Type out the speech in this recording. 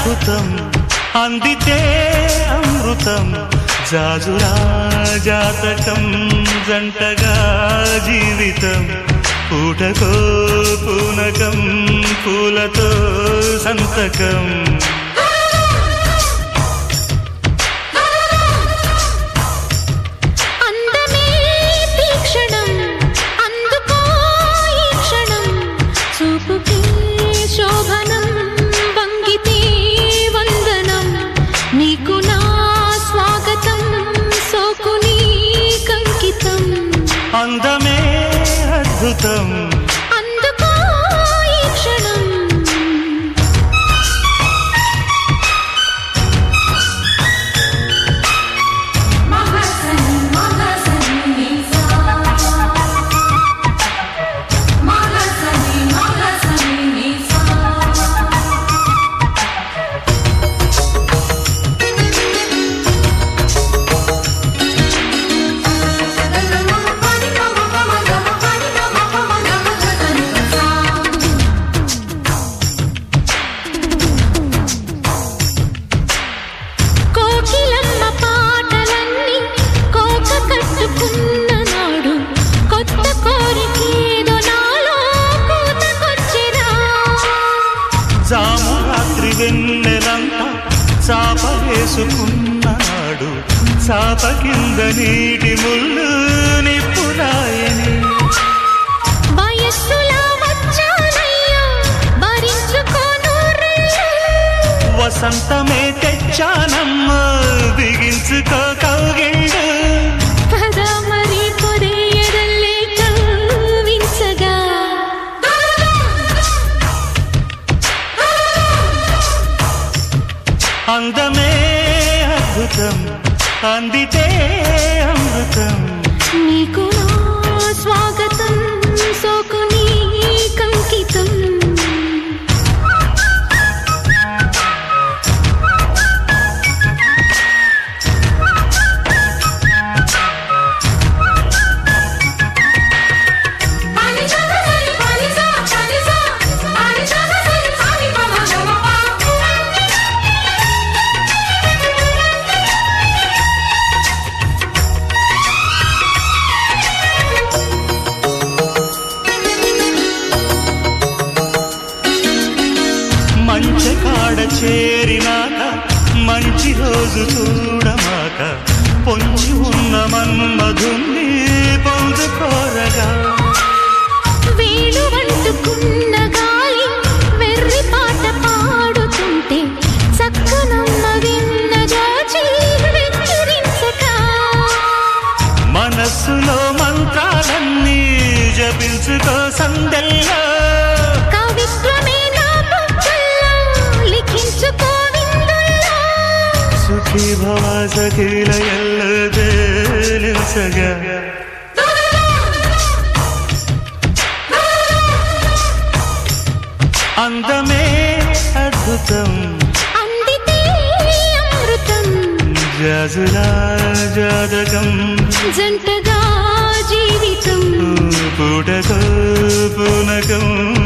అద్భుతం అందితే అమృతం జాజులా జాతకం జంటగా జీవితం పూటకో పూనకం పూలతో సంతకం అందమే తీక్షణం అందుకో ఈ క్షణం చూపుకే శోభనం వంగితే వందనం నీకు నా స్వాగతం సోకుని కంకితం అందమే అద్భుతం అందుకో ఈ క్షణం మగసని మగసని నిసా మగసని మగసని నిసా పని పమ పమ గమ పని పమ పమ గమ గని నిసా కోకిలమ్మ పాటలన్నీ కోక కట్టుకున్న నాడు కొత్త కోరికేదో నాలో కూతకొచ్చిరా జాము రాత్రి వెన్నెలంతా చాప వేసుకున్న నాడు చాప కింద నీటి ముళ్ళు నిప్పురాయని వయస్సులా వచ్చానయ్యా భరించుకోను వసంతమే తెచ్చానమ్మ బిగించుకో కౌగిళ్ళు పద మరి పొదయదల్లే కవ్వించగా అందమే అద్భుతం అందితే అమృతం నీకు నా స్వాగతం సోకుని కంకితం పని చదసని పని సా పని సా పని చదసని పని పమ గమ పా మంచి కాడ చేరినాక మంచి రోజు చూడమాక పొంచి ఉన్న మన్మధుణ్ణి పొందుకోరగా వేణు వంటుకున్న గాలి వెర్రి పాట పాడుతుంటే చక్కనమ్మ విన్న జాచి వెక్కిరించక మనస్సులో మంత్రాలన్నీ జపించుకో సందెల్లో కవిత్వమే నా బుగ్గల్లో లిఖించుకో విందుల్లో సుఖీ భవ సఖీల ఎల్ల తేలించగా అందమే అద్భుతం అందితే అమృతం జాజులా జాతకం జంటగా జీవితం పూటకో పూనకం